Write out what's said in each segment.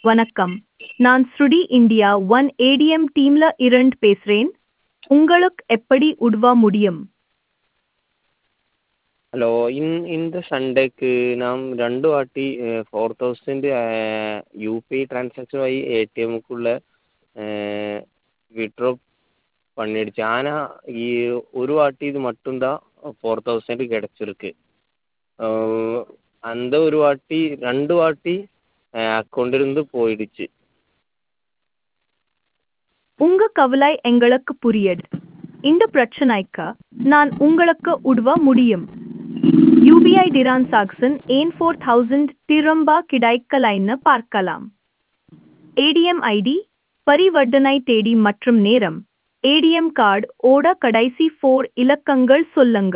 வணக்கம் நான் ஸ்ருடி இந்தியா ஒன் ஏடிஎம் டீம்ல இருந்து பேசுறேன் உங்களுக்கு எப்படி உதவ முடியும் ഹലോ ഇൻ இந்த സൺഡേക്ക് നാം രണ്ട് വാട്ടി four thousand U P I transaction വഴി എ ടി എമ്മുക്കുള്ള விட்ரா பண்ணிடுச்சு ஆனால் இ ஒரு வாட்டி இது மட்டும்தான் ஃபோர் தௌசண்ட் கிடச்சிருக்கு அந்த ஒரு வாட்டி ரெண்டு வாட்டி அக்கௌண்ட்டிலிருந்து போயிடுச்சு உங்க கவலை எங்களுக்கு புரியுது இந்த பிரச்சனைக்கு நான் உங்களுக்கு உதவ முடியும் யூபிஐ டிரான்சாக்ஷன் ஏன் ஃபோர் தௌசண்ட் திரும்ப கிடைக்கலைன்னு பார்க்கலாம் ஏடிஎம் ஐடி பரிவர்த்தனை தேதி மற்றும் நேரம் ஏடிஎம் கார்டு ஓட கடைசி ஃபோர் இலக்கங்கள் சொல்லுங்க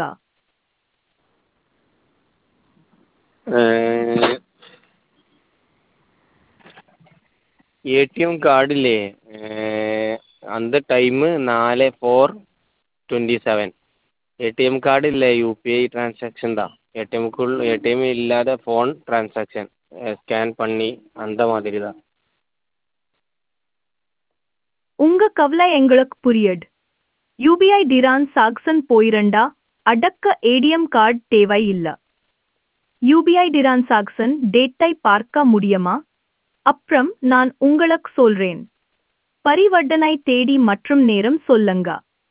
എ ടി എം കാർഡില്ലേ அந்த டைமு நாலு four twenty seven ATM card இல்லை யூபிஐ டிரான்சாக்ஷன் தான் ஏடிஎம்க்குள் ஏடிஎம் இல்லாத ஃபோன் டிரான்சாக்ஷன் ஸ்கேன் பண்ணி அந்த மாதிரி தான் உங்க கவலை எங்களுக்கு புரியுது யூபிஐ டிரான்சாக்ஷன் போயிருந்தா அடக்க ஏடிஎம் கார்டு தேவை இல்ல யூபிஐ டிரான்சாக்ஷன் டேட்டை பார்க்க முடியுமா அப்புறம் நான் உங்களுக்கு சொல்றேன் பரிவர்த்தனை தேதி மற்றும் நேரம் சொல்லுங்க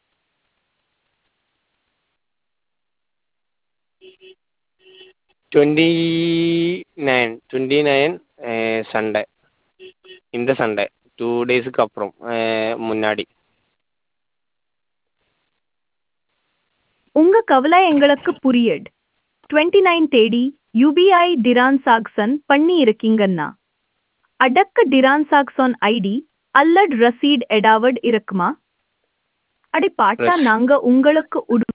twenty nine twenty nine Sunday இந்த சண்டே டூ டேஸுக்கு அப்புறம் முன்னாடி உங்க கவலை எங்களுக்கு புரியுது டுவெண்ட்டி நைன் தேதி யூபிஐ டிரான்சாக்ஷன் பண்ணி இருக்கீங்கன்னா அடக்க டிரான்சாக்ஷன் ஐடி அல்லது ரசீட் எடாவட் இருக்குமா அடி பாட்டா Yes. நாங்க உங்களுக்கு உடு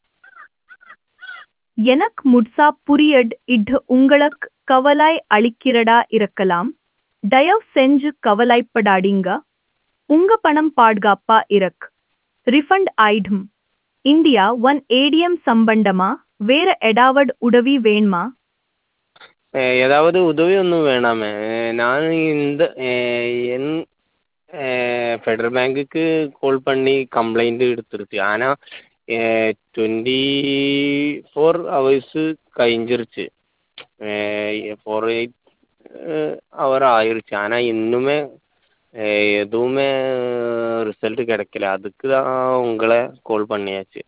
எனக்கு முட்சா புரியட் இது உங்களுக்கு கவலை அளிக்கிறடா இருக்கலாம் தயவு செஞ்சு கவலைப்படாதீங்க உங்க பணம் பாதுகாப்பா இருக்கு ரிஃபண்ட் ஆயிடும் இந்தியா ஒன் ஏடிஎம் சம்பந்தமா வேற எடாவட் உதவி வேணுமா ஏதாவது உதவி ஒன்றும் வேணாமே நான் இந்த என் ஃபெடரல் பேங்க்குக்கு கால் பண்ணி கம்ப்ளைண்ட் எடுத்துருக்கு ஆனால் டுவெண்ட்டி ஃபோர் ஹவர்ஸு கழிஞ்சிருச்சு ஃபோர் எயிட் ஹவர் ஆயிருச்சு ஆனால் இன்னுமே எதுவுமே ரிசல்ட் கிடைக்கல அதுக்கு தான் உங்களை கால் பண்ணியாச்சு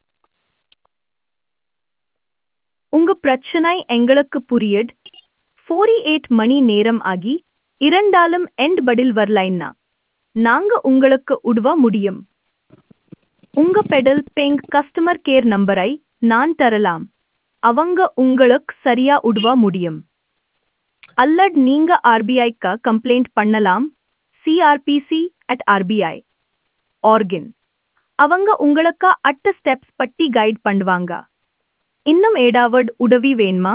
உங்க பிரச்சனை எங்களுக்கு புரியுது ஃபோர்டி எயிட் மணி நேரம் ஆகி இரண்டாலும் எண்ட் பதில் வரலைன்னா நாங்க உங்களுக்கு உதவ முடியும் உங்க பெடல் பேங்க் கஸ்டமர் கேர் நம்பரை நான் தரலாம் அவங்க உங்களுக்கு சரியா உதவ முடியும் அல்லது நீங்க ஆர்பிஐக்கு கம்ப்ளைண்ட் பண்ணலாம் சிஆர்பிசி அட் ஆர்பிஐ ஆர்கின் அவங்க உங்களுக்கு அட்ட ஸ்டெப்ஸ் பட்டி கைட் பண்ணுவாங்க இன்னும் ஏதாவது உதவி வேணுமா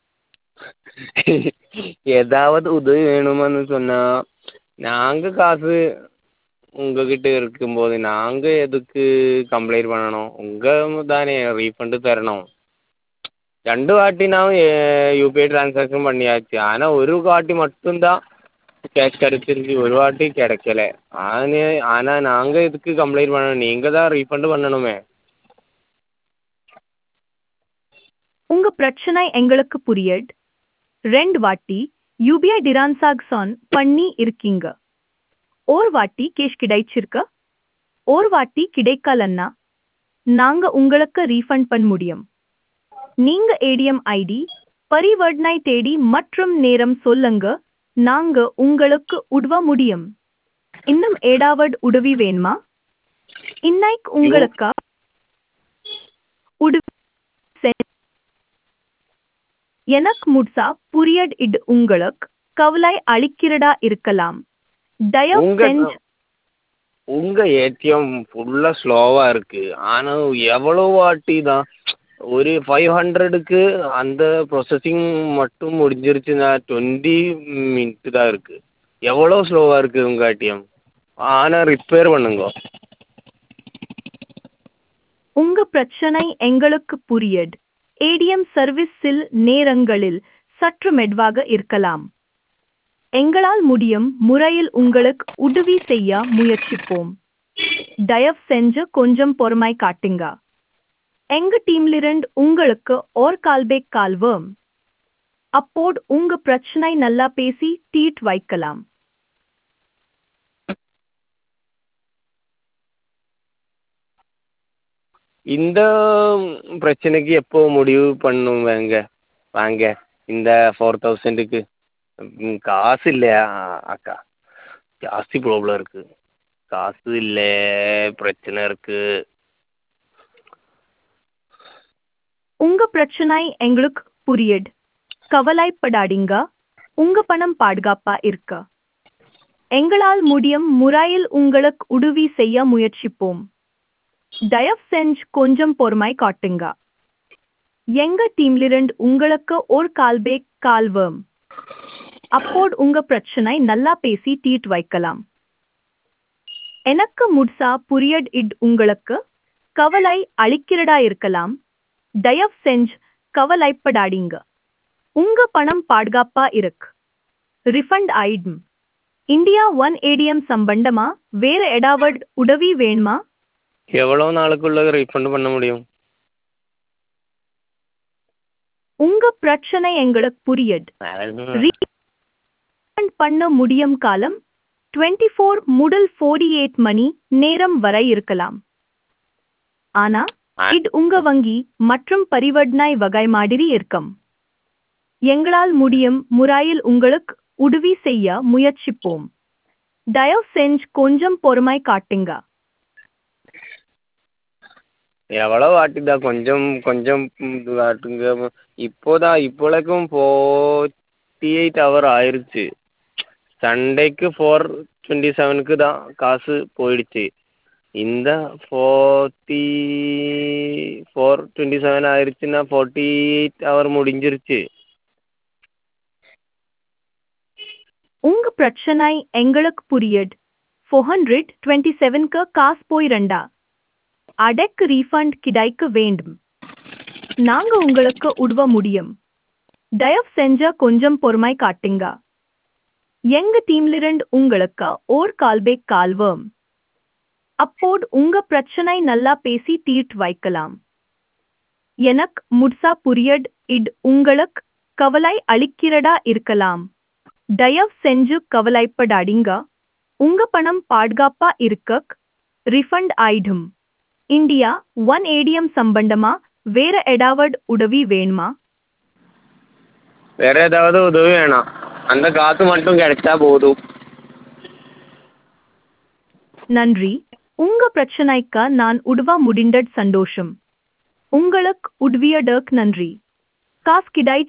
ஏதாவது உதவி வேணுமான்னு சொன்னா நாங்க காசு உங்ககிட்ட இருக்கும்போது நாங்க எதுக்கு கம்ப்ளைண்ட் பண்ணணும் உங்க தானே ரீஃபண்ட் தரணும் ரெண்டு வாட்டி நான் யூபிஐ டிரான்சாக்ஷன் பண்ணியாச்சு ஆனா ஒரு வாட்டி மட்டும்தான் கேஷ் கிடைச்சிருக்கு ஒரு வாட்டி கிடைக்கல ஆனா ஆனா நாங்க எதுக்கு கம்ப்ளைண்ட் பண்ணணும் நீங்க தான் ரீஃபண்ட் பண்ணணுமே உங்க பிரச்சனை எங்களுக்கு புரியுது ரெண்டு வாட்டி யூபிஐ டிரான்சாக்ஷன் பண்ணி இருக்கீங்க ஒரு வாட்டி கேஷ் கிடைச்சிருக்க ஒரு வாட்டி கிடைக்கலன்னா நாங்க உங்களுக்கு ரீஃபண்ட் பண்ண முடியும் நீங்க ஏடிஎம் ஐடி பரிவர்த்தனை தேதி மற்றும் நேரம் சொல்லுங்க நாங்க உங்களுக்கு உதவ முடியும் இன்னும் ஏதாவது உதவி வேணுமா இன்னைக்கு உங்களுக்கு உதவி செ- எனக்கு முட்சா புரியட் இது உங்களுக்கு கவலை அளிக்கிறதா இருக்கலாம் தயவு உங்க செஞ்சு உங்க ஏடிஎம் ஃபுல்லா ஸ்லோவா இருக்கு ஆனா எவ்வளோ வாட்டி தான் ஒரு ஃபைவ் ஹண்ட்ரடுக்கு அந்த ப்ரொசஸிங் மட்டும் முடிஞ்சிருச்சுன்னா டுவெண்ட்டி மினிட் தான் இருக்கு எவ்வளோ ஸ்லோவா இருக்கு உங்க ஏடிஎம் ஆனா ரிப்பேர் பண்ணுங்க உங்க பிரச்சனை எங்களுக்கு புரியுது ஏடிஎம் சர்வீஸில் நேரங்களில் சற்று மெதுவாக இருக்கலாம் எங்களால் முடியும் முறையில் உங்களுக்கு உதவி செய்ய முயற்சிப்போம் தயவு செஞ்சு கொஞ்சம் பொறுமை காட்டுங்க எங்க டீம்லிருந்து உங்களுக்கு ஓர் கால்பேக் கால்வோம் அப்போது உங்க பிரச்சனை நல்லா பேசி தீட் வைக்கலாம் இந்த பிரச்சனைக்கு எப்போ முடிவு பண்ணுவாங்க வாங்க இந்த ஃபோர் தௌசண்டுக்கு காசு இல்லையா அக்கா ஜாஸ்தி ப்ராப்ளம் இருக்குது காசு இல்லை பிரச்சனை இருக்குது உங்க பிரச்சனை எங்களுக்கு புரியுது கவலைப்படாதீங்க உங்க பணம் பாதுகாப்பா இருக்க எங்களால் முடியும் முறையில் உங்களுக்கு உதவி செய்ய முயற்சிப்போம் தயவு செஞ்சு கொஞ்சம் பொறுமை காட்டுங்க எங்க டீம்லிருந்து உங்களுக்கு ஒரு கால்பேக் கால்வோம் அப்போது உங்க பிரச்சனை நல்லா பேசி தீர்த்து வைக்கலாம் எனக்கு முட்சா புரியட் இட் உங்களுக்கு கவலை அளிக்கிறதா இருக்கலாம் தயவு செஞ்சு கவலைப்படாதீங்க உங்க பணம் பாதுகாப்பா இருக்கு ரிஃபண்ட் ஆயிடும் இந்தியா ஒன் ஏடிஎம் சம்பந்தமா வேற ஏதாவது உதவி வேணுமா எவ்வளோ நாளுக்குள்ள ரீஃபண்ட் பண்ண முடியும் உங்க பிரச்சனை எங்களுக்கு புரியுது ரீஃபண்ட் பண்ண முடியும் காலம் டுவெண்ட்டி ஃபோர் முதல் ஃபோர்டி எயிட் மணி நேரம் வரை இருக்கலாம் ஆனா இது உங்க வங்கி மற்றும் பரிவர்த்தனை வகை மாதிரி இருக்கும் எங்களால் முடியும் முறையில் உங்களுக்கு உதவி செய்ய முயற்சிப்போம் தயவு செஞ்சு கொஞ்சம் பொறுமை காட்டுங்க எவ்வளோ வாட்டிதா கொஞ்சம் கொஞ்சம் இது காட்டுங்க இப்போதான் இப்போலைக்கும் ஃபோர்ட்டி எயிட் ஹவர் ஆயிருச்சு சண்டேக்கு ஃபோர் டுவெண்ட்டி செவனுக்கு தான் காசு போயிடுச்சு இந்த ஃபோர்ட்டி ஃபோர் டுவெண்ட்டி செவன் ஆயிருச்சுன்னா ஃபோர்ட்டி எயிட் ஹவர் முடிஞ்சிருச்சு உங்க பிரச்சனை எங்களுக்கு புரியுது ஃபோர் ஹண்ட்ரட் டுவெண்ட்டி செவனுக்கு காசு போயிரண்டா அடக்கு ரீஃபண்ட் கிடைக்க வேண்டும் நாங்க உங்களுக்கு உதவ முடியும் தயவு செஞ்ச கொஞ்சம் பொறுமை காட்டுங்க எங்க டீம்லிருந்து உங்களுக்கு ஓர் கால்பேக் கால்வோம் அப்போது உங்க பிரச்சனை நல்லா பேசி தீர்த்து வைக்கலாம் எனக்கு முட்சா புரியட் இட் உங்களுக்கு கவலை அளிக்கிறதா இருக்கலாம் தயவு செஞ்சு கவலைப்படாதீங்க உங்க பணம் பாதுகாப்பா இருக்க ரிஃபண்ட் ஆயிடும் இந்தியா ஒன் ஏடிஎம் சம்பந்தமா வேற ஏதாவது உதவி வேணுமா வேற ஏதாவது உதவி வேணாம் அந்த காசு மட்டும் கிடைச்சா போதும் நன்றி உங்க பிரச்சனைக்கு நான் உதவ முடிந்தது சந்தோஷம் உங்களுக்கு உதவியதற்கு நன்றி காசு கிடை